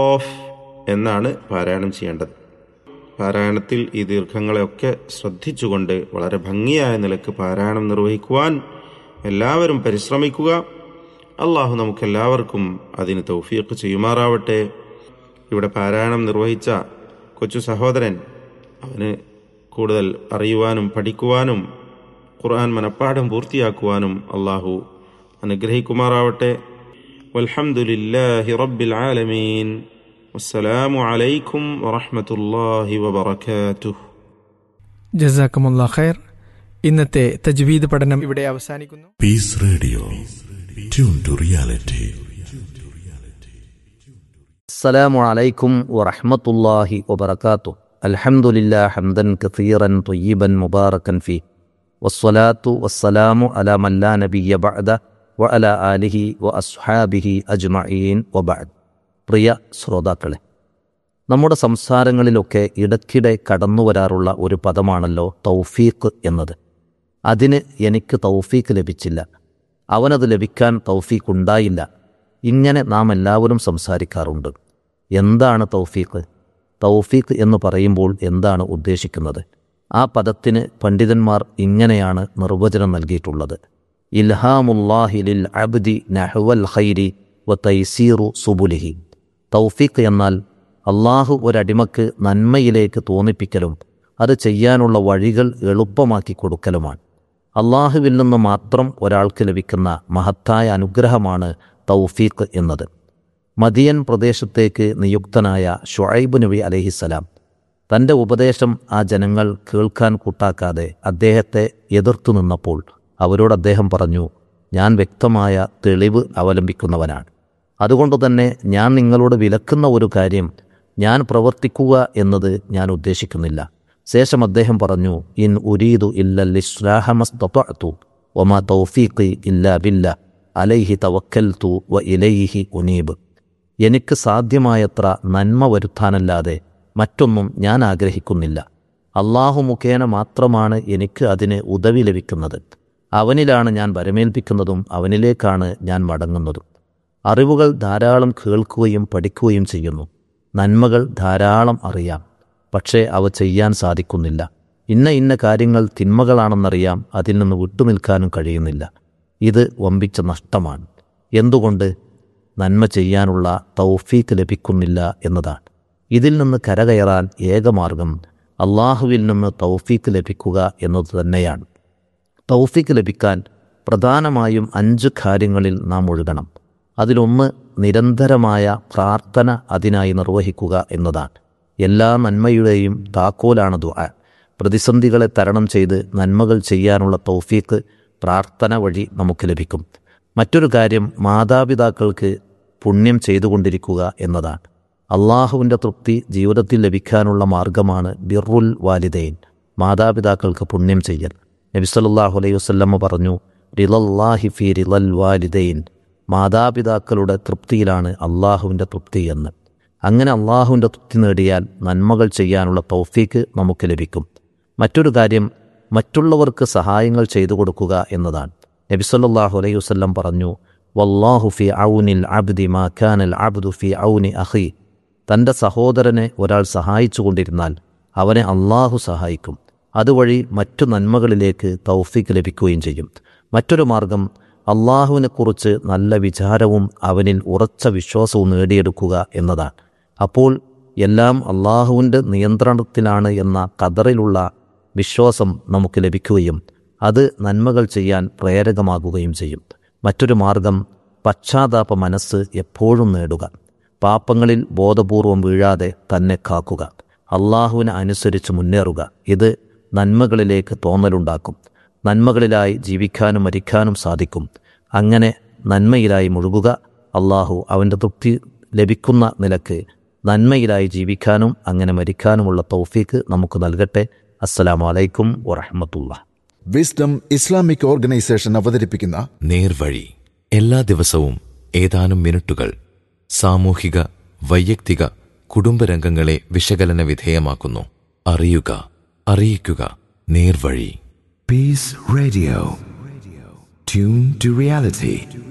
Of എന്നാണ് പാരായണം ചെയ്യേണ്ടത് പാരായണത്തിൽ ഈ ദീർഘങ്ങളെയൊക്കെ ശ്രദ്ധിച്ചുകൊണ്ട് വളരെ ഭംഗിയായ നിലക്ക് പാരായണം നിർവഹിക്കുവാൻ എല്ലാവരും പരിശ്രമിക്കുക അള്ളാഹു നമുക്കെല്ലാവർക്കും അതിന് തൗഫീഖ് ചെയ്യുമാറാവട്ടെ ഇവിടെ പാരായണം നിർവഹിച്ച കൊച്ചു സഹോദരൻ അവന് കൂടുതൽ അറിയുവാനും പഠിക്കുവാനും ഖുർആൻ മനപ്പാഠം പൂർത്തിയാക്കുവാനും അള്ളാഹു അനുഗ്രഹിക്കുമാറാവട്ടെ വൽഹംദുലില്ലാഹി റബ്ബിൽ ആലമീൻ വസ്സലാമു അലൈക്കും വറഹ്മത്തുള്ളാഹി വബറകാതുഹു ജസാക്കമുല്ല ഖൈർ ഇന്നത്തെ തജ്വീദ് പഠനം ഇവിടെ അവസാനിക്കുന്നു Peace Radio. Tune to reality. السلام عليكم ورحمة الله وبركاته الحمد لله حمدا كثيرا طيبا مباركا فيه والصلاة والسلام على من لا نبي بعده وعلى آله وأصحابه أجمعين وبعد പ്രിയ ശ്രോതാക്കളെ നമ്മുടെ സംസാരങ്ങളിലൊക്കെ ഇടയ്ക്കിടെ കടന്നു വരാറുള്ള ഒരു പദമാണല്ലോ തൗഫീഖ് എന്നത് അതിന് എനിക്ക് തൗഫീഖ് ലഭിച്ചില്ല അവനത് ലഭിക്കാൻ തൗഫീഖ് ഉണ്ടായില്ല ഇങ്ങനെ നാം എല്ലാവരും സംസാരിക്കാറുണ്ട് എന്താണ് തൗഫീഖ് തൗഫീഖ് എന്ന് പറയുമ്പോൾ എന്താണ് ഉദ്ദേശിക്കുന്നത് ആ പദത്തിന് പണ്ഡിതന്മാർ ഇങ്ങനെയാണ് നിർവചനം നൽകിയിട്ടുള്ളത് ഇൽഹാമുല്ലാഹി ലിൽ അബ്ദി നഹ്വൽ ഖൈരി വ തൈസീറു സുബുലിഹി തൗഫീഖ് എന്നാൽ അള്ളാഹു ഒരടിമക്ക് നന്മയിലേക്ക് തോന്നിപ്പിക്കലും അത് ചെയ്യാനുള്ള വഴികൾ എളുപ്പമാക്കി കൊടുക്കലുമാണ് അള്ളാഹുവിൽ നിന്ന് മാത്രം ഒരാൾക്ക് ലഭിക്കുന്ന മഹത്തായ അനുഗ്രഹമാണ് തൗഫീഖ് എന്നത് മദിയൻ പ്രദേശത്തേക്ക് നിയുക്തനായ ഷുഐബ് നബി അലഹിസലാം തൻ്റെ ഉപദേശം ആ ജനങ്ങൾ കേൾക്കാൻ കൂട്ടാക്കാതെ അദ്ദേഹത്തെ എതിർത്തു നിന്നപ്പോൾ അവരോട് അദ്ദേഹം പറഞ്ഞു ഞാൻ വ്യക്തമായ തെളിവ് അവലംബിക്കുന്നവനാണ് അതുകൊണ്ട് തന്നെ ഞാൻ നിങ്ങളോട് വിലക്കുന്ന ഒരു കാര്യം ഞാൻ പ്രവർത്തിക്കുക എന്നത് ഞാൻ ഉദ്ദേശിക്കുന്നില്ല ശേഷം അദ്ദേഹം പറഞ്ഞു ഇൻ ഉരീദു ഇല്ലു ഒമാ തൗഫീഖി ഇല്ലാ ബില്ല അലൈഹി തവക്കൽത്തു വ ഇലൈഹി ഉനീബ് എനിക്ക് സാധ്യമായത്ര നന്മ വരുത്താനല്ലാതെ മറ്റൊന്നും ഞാൻ ആഗ്രഹിക്കുന്നില്ല അള്ളാഹു മുഖേന മാത്രമാണ് എനിക്ക് അതിന് ഉദവി ലഭിക്കുന്നത് അവനിലാണ് ഞാൻ വരമേൽപ്പിക്കുന്നതും അവനിലേക്കാണ് ഞാൻ മടങ്ങുന്നതും അറിവുകൾ ധാരാളം കേൾക്കുകയും പഠിക്കുകയും ചെയ്യുന്നു നന്മകൾ ധാരാളം അറിയാം പക്ഷേ അവ ചെയ്യാൻ സാധിക്കുന്നില്ല ഇന്ന ഇന്ന കാര്യങ്ങൾ തിന്മകളാണെന്നറിയാം അതിൽ നിന്ന് വിട്ടുനിൽക്കാനും കഴിയുന്നില്ല ഇത് വമ്പിച്ച നഷ്ടമാണ് എന്തുകൊണ്ട് നന്മ ചെയ്യാനുള്ള തൗഫീക്ക് ലഭിക്കുന്നില്ല എന്നതാണ് ഇതിൽ നിന്ന് കരകയറാൻ ഏകമാർഗം അള്ളാഹുവിൽ നിന്ന് തൗഫീക്ക് ലഭിക്കുക എന്നത് തന്നെയാണ് തൗഫീക്ക് ലഭിക്കാൻ പ്രധാനമായും അഞ്ച് കാര്യങ്ങളിൽ നാം ഒഴുകണം അതിലൊന്ന് നിരന്തരമായ പ്രാർത്ഥന അതിനായി നിർവഹിക്കുക എന്നതാണ് എല്ലാ നന്മയുടെയും താക്കോലാണ് ദുആ പ്രതിസന്ധികളെ തരണം ചെയ്ത് നന്മകൾ ചെയ്യാനുള്ള തൗഫീക്ക് പ്രാർത്ഥന വഴി നമുക്ക് ലഭിക്കും മറ്റൊരു കാര്യം മാതാപിതാക്കൾക്ക് പുണ്യം ചെയ്തുകൊണ്ടിരിക്കുക എന്നതാണ് അള്ളാഹുവിൻ്റെ തൃപ്തി ജീവിതത്തിൽ ലഭിക്കാനുള്ള മാർഗമാണ് ബിറുൽ വാലിദൈൻ മാതാപിതാക്കൾക്ക് പുണ്യം ചെയ്യൽ നബിസല്ലാഹു അലൈഹി വസ്ല്ലമ്മ പറഞ്ഞു റിലല്ലാഹി ഫി റിലൽ വാലിദൈൻ മാതാപിതാക്കളുടെ തൃപ്തിയിലാണ് അള്ളാഹുവിൻ്റെ തൃപ്തി എന്ന് അങ്ങനെ അള്ളാഹുവിൻ്റെ തൃപ്തി നേടിയാൽ നന്മകൾ ചെയ്യാനുള്ള തൗഫീക്ക് നമുക്ക് ലഭിക്കും മറ്റൊരു കാര്യം മറ്റുള്ളവർക്ക് സഹായങ്ങൾ ചെയ്തു കൊടുക്കുക എന്നതാണ് നബിസല്ലാഹു അലൈഹി വസ്ല്ലം പറഞ്ഞു വല്ലാഹു ഫി ഔനിൽ അബ്ദി മാ ഖാനൽ അബ്ദു ഫി ഔനി അഹി തൻ്റെ സഹോദരനെ ഒരാൾ സഹായിച്ചു കൊണ്ടിരുന്നാൽ അവനെ അള്ളാഹു സഹായിക്കും അതുവഴി മറ്റു നന്മകളിലേക്ക് തൗഫീക്ക് ലഭിക്കുകയും ചെയ്യും മറ്റൊരു മാർഗം അള്ളാഹുവിനെക്കുറിച്ച് നല്ല വിചാരവും അവനിൽ ഉറച്ച വിശ്വാസവും നേടിയെടുക്കുക എന്നതാണ് അപ്പോൾ എല്ലാം അള്ളാഹുവിൻ്റെ നിയന്ത്രണത്തിലാണ് എന്ന കതറിലുള്ള വിശ്വാസം നമുക്ക് ലഭിക്കുകയും അത് നന്മകൾ ചെയ്യാൻ പ്രേരകമാകുകയും ചെയ്യും മറ്റൊരു മാർഗം പശ്ചാത്താപ മനസ്സ് എപ്പോഴും നേടുക പാപങ്ങളിൽ ബോധപൂർവം വീഴാതെ തന്നെ കാക്കുക അള്ളാഹുവിനെ അനുസരിച്ച് മുന്നേറുക ഇത് നന്മകളിലേക്ക് തോന്നലുണ്ടാക്കും നന്മകളിലായി ജീവിക്കാനും മരിക്കാനും സാധിക്കും അങ്ങനെ നന്മയിലായി മുഴുകുക അള്ളാഹു അവൻ്റെ തൃപ്തി ലഭിക്കുന്ന നിലക്ക് നന്മയിലായി ജീവിക്കാനും അങ്ങനെ മരിക്കാനുമുള്ള തൗഫീക്ക് നമുക്ക് നൽകട്ടെ അസ്സലാമു അലൈക്കും വറഹമത്തുള്ള വിസ്ഡം ഇസ്ലാമിക് ഓർഗനൈസേഷൻ അവതരിപ്പിക്കുന്ന നേർവഴി എല്ലാ ദിവസവും ഏതാനും മിനിറ്റുകൾ സാമൂഹിക വൈയക്തിക കുടുംബരംഗങ്ങളെ വിശകലന വിധേയമാക്കുന്നു അറിയുക അറിയിക്കുക നേർവഴി Peace Radio. Tune to reality.